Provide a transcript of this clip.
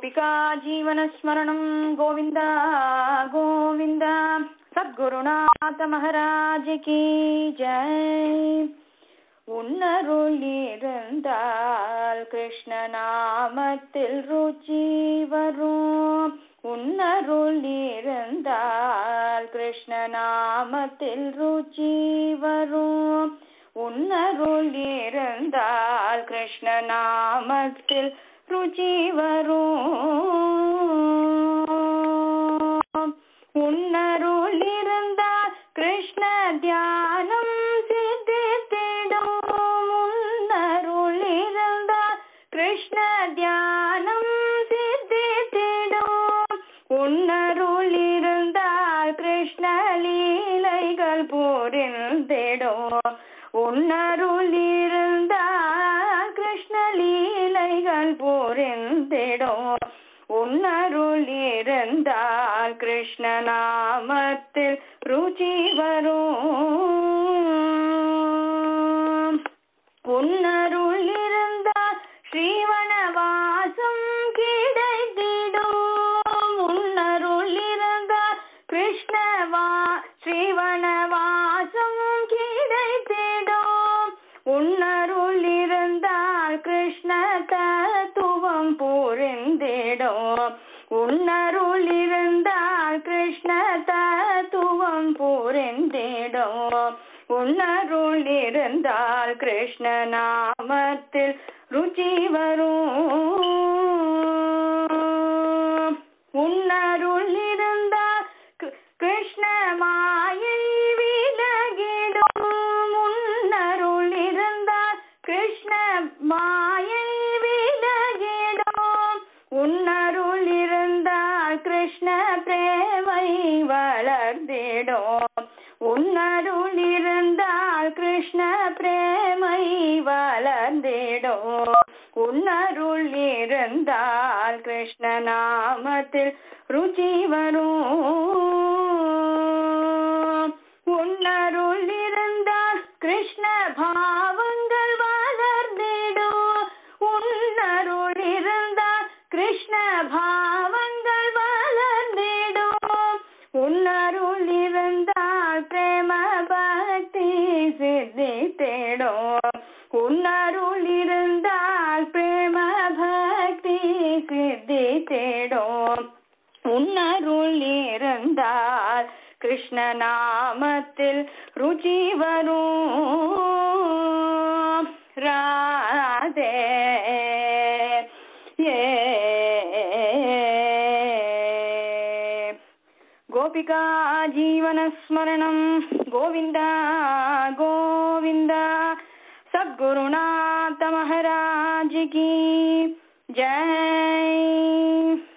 गोपिका जीवनस्मरणं गोविन्द गोविन्द சத்குருநாத மகாராஜ கி ஜெய் உன்னருள் இருந்தால் கிருஷ்ண நாமத்தில் ருச்சி வரும் உன்னருள் இருந்தால் கிருஷ்ண நாமத்தில் ருச்சி வரும் உன்னருள் இருந்தால் கிருஷ்ண நாமத்தில் ருச்சி வரும் உன்னருள் இருந்தால் கிருஷ்ண தியானம் சித்தித்திடும் உன்னருள் இருந்தால் கிருஷ்ண தியானம் சித்தித்திடும் உன்னருள் இருந்தால் கிருஷ்ண லீலைகள் புரிந்திடும் உன்னருள் இருந்தால் கிருஷ்ண லீலைகள் புரிந்திடும் உன்னருள் இருந்தால் கிருஷ்ண நாமத்தில் ருச்சி வரும் உன்னருள் இருந்தால் ஸ்ரீவனவாசம் கிடைத்திடும் உன்னருள் இருந்தால் கிருஷ்ணவா ஸ்ரீவனவாசம் கிடைத்திடும் உன்னருள் இருந்தால் கிருஷ்ண தத்துவம் புரிந்திடும் உன்னருள் இருந்தால் கிருஷ்ண தத்துவம் புரிந்திடும் உன்னருள் இருந்தால் கிருஷ்ண நாமத்தில் ருச்சி வரும் உன்னருள் இருந்தால் கி- கிருஷ்ண மாயை விலகிடும் உன்னருள் இருந்தால் கிருஷ்ண மாயை விலகிடும் உன்னருள் இருந்தால் கிருஷ்ண பிரேமை வளர்ந்திடும் உன்னருள் இருந்தால் கிருஷ்ண பிரேமை வளர்ந்திடும் உன்னருள் இருந்தால் கிருஷ்ண நாமத்தில் ருச்சி வரும் உன்னருள் இருந்தால் கிருஷ்ண பாவங்கள் வளர்ந்திடும் உன்னருள் இருந்தால் கிருஷ்ண பாவங்கள் வளர்ந்திடும் உன்னருள் இருந்தால் பிரேம பக்தி சித்தித்திடும் உன்னருள் இருந்தால் பிரேம பக்தி சித்தித்திடும் உன்னருள் இருந்தால் கிருஷ்ண நாமத்தில் ருச்சி வரும் ராதே ஏ गोपिका जीवनस्मरणं गोविन्द गोविन्द सद्गुरुनाथ महाराज की जय